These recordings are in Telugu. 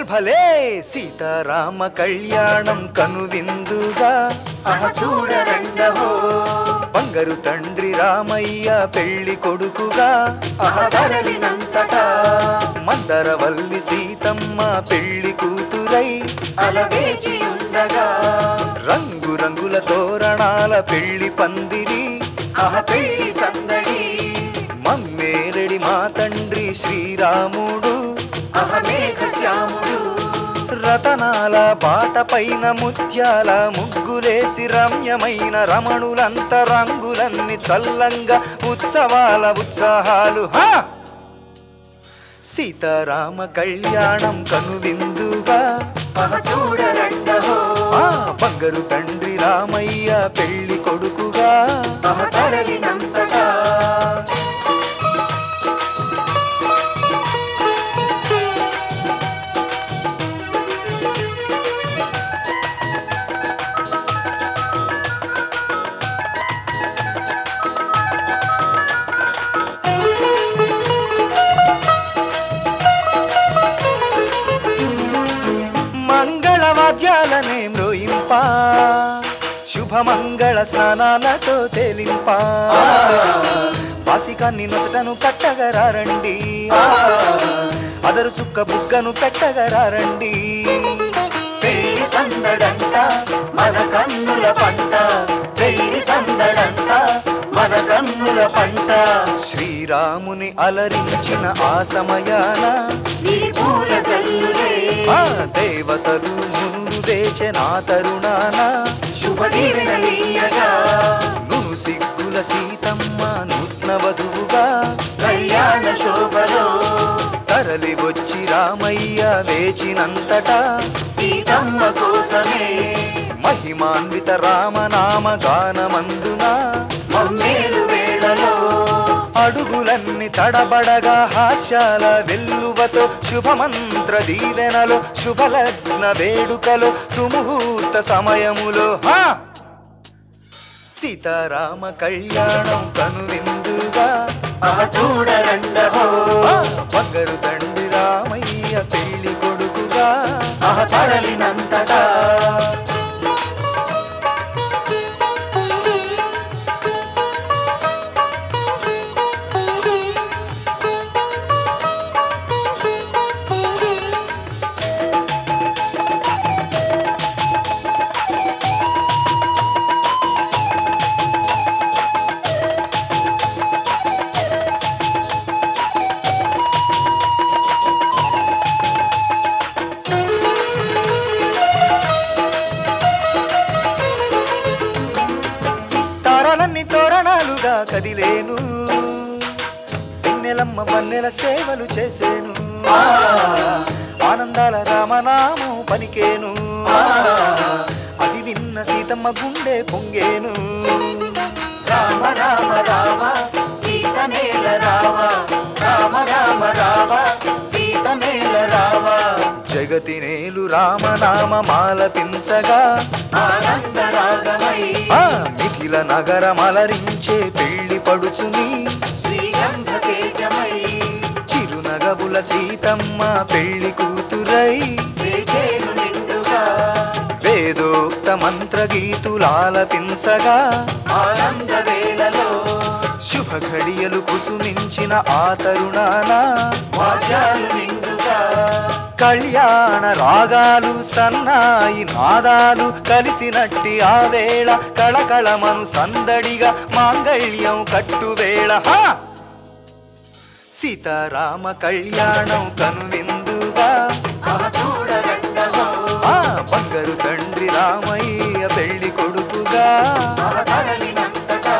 భలే సీతారామ కళ్యాణం కనువిందుగా అహ చూడరండహో బంగారు తండ్రి రామయ్య పెళ్లి కొడుకుగా అహ ధరలినంతటా మందరవల్లి సీతమ్మ పెళ్లి కూతురై అలవేచి ఉండగా రంగు రంగుల తోరణాల పెళ్లి పందిరి అహ పెళ్లి సందడి మమ్మేరడి మా తండ్రి శ్రీరాముడు అహ మేఘ శ్యాముడు రతనాల బాట పైన ముత్యాల ముగ్గులేసి రమ్యమైన రమణులంత రంగులన్నీ చల్లంగా ఉత్సవాల ఉత్సాహాలు హా! సీతారామ కళ్యాణం కనువిందుగా అహ చూడరండహో ఆ బంగారు తండ్రి రామయ్య పెళ్లి కొడుకుగా అహ ధరలినంతటా మంగళవాద్యాలనే మ్రోయింప శుభమంగళ స్నానాలతో తేలింప పాసికాన్ని నొసటను కట్టగరారండి అదరు చుక్క బుగ్గను పెట్టగరారండి పెళ్లి సందడంట మన కన్నుల పంట పెళ్లి సందడంట మన కన్నుల పంట శ్రీరాముని అలరించిన ఆ సమయాన నీ పూల జల్లులే ఆ దేవతలు మునులు వేచెన ఆ తరుణాన శుభ దీవెనలీయగా నును సిగ్గుల సీతమ్మ నూత్న వధువుగా కళ్యాణ శోభలో తరలి వచ్చి రామయ్య వేచినంతటా సీతమ్మ కోసమే మహిమాన్విత రామనామ గానమందున మమ్మేలు వేళలో అడుగులన్నీ తడబడగా హాస్యాల వెల్లువతో శుభమంత్ర దీవెనలో శుభలగ్న వేడుకలో సుముహూర్త సమయములో హా! సీతారామ కళ్యాణం కనువిందుగా ఆ చూడరండహో ఆ బంగారు తండ్రి రామయ్య పెళ్లి కొడుకుగా ఆ తరలినంతటా తారాలన్నీ తోరణాలుగా కదిలేను వెన్నెలమ్మ వన్నెల సేవలు చేసేను ఆనందాల రామనామం పలికేను అది విన్న సీతమ్మ గుండె పొంగేను రామ రామ రామ సీత మేల రావ రామ రామ రామ సీత మేల రావ జగతి నేలు రామనామ మాలపించగా ఆనంద రాగమై ఆ మిథిల నగరమలరించే పెళ్లి పడుచుని శ్రీగంధ తేజమై చిరునగవుల సీతమ్మ పెళ్లి కూతురై వేచేను నిండుగా వేదోక్త మంత్ర గీతులాలపించగా ఆనంద వేళలో శుభ ఘడియలు కుసుమించిన ఆ తరుణాన వాద్యాలు నిండుగా కళ్యాణ రాగాలు సన్నాయి నాదాలు కలిసినట్టి ఆ వేళ కళకళమను సందడిగా మాంగళ్యం కట్టువేళ హా! సీతారామ కళ్యాణం కనువిందుగా ఆ చూడరండహో ఆ బంగారు తండ్రి రామయ్య పెళ్లి కొడుకుగా ఆ తరలినంతటా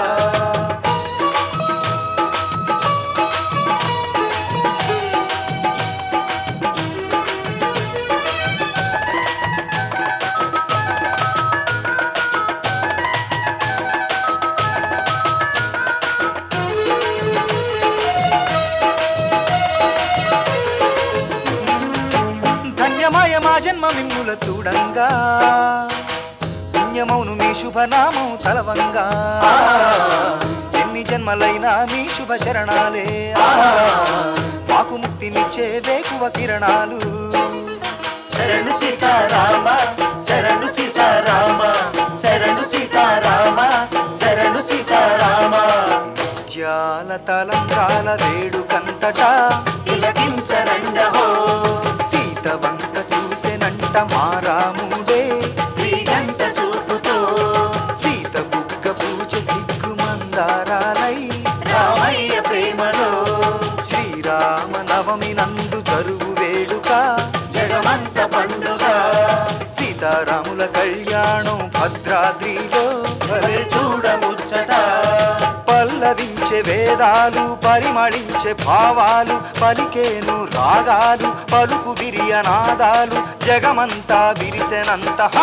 ధన్యమాయ మా జన్మ మిమ్ముల చూడంగా పుణ్యమౌను మీ శుభనామం తలవంగా ఎన్ని జన్మలైనా మీ శుభ చరణాలే మాకు ముక్తినిచ్చే వేకువ కిరణాలు శరణు సీతారామ శరణు సీతారామ శరణు సీతారామ శరణు సీతారామ ముత్యాల తలంగాల వేడుకంతటా తిలకించరండహో సీత వంక చూసెనంట మారాముడే వీగంత చూపుతో సీత బుగ్గ పూచ సిగ్గు మందారాలై రామయ్య ప్రేమలో శ్రీరామ నవమి నందు జరుగు వేడుక జగమంత పండుగ సీతారాముల కళ్యాణం భద్రాద్రిలో భలే చూడముచ్చట పల్లవించే వేదాలు పరిమళించే భావాలు పలికేను రాగాలు పలుకు విరియనాదాలు జగమంతా విరిసెనంత హా!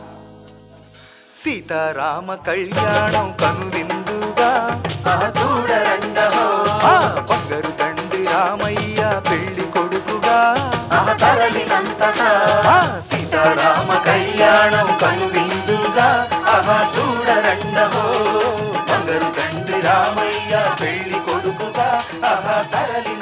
సీతారామ కళ్యాణం కనువిందుగా ఆహ చూడరండహో ఆ బంగారు తండ్రి రామయ్య పెళ్లి కొడుకుగా ఆహ తరలినంతటా ఆ సీతారామ కళ్యాణం కనువిందుగా ఆహా చూడరండహో బంగారు తండ్రి రామయ్య పెళ్లి కొడుకుగా ఆహా తరలిన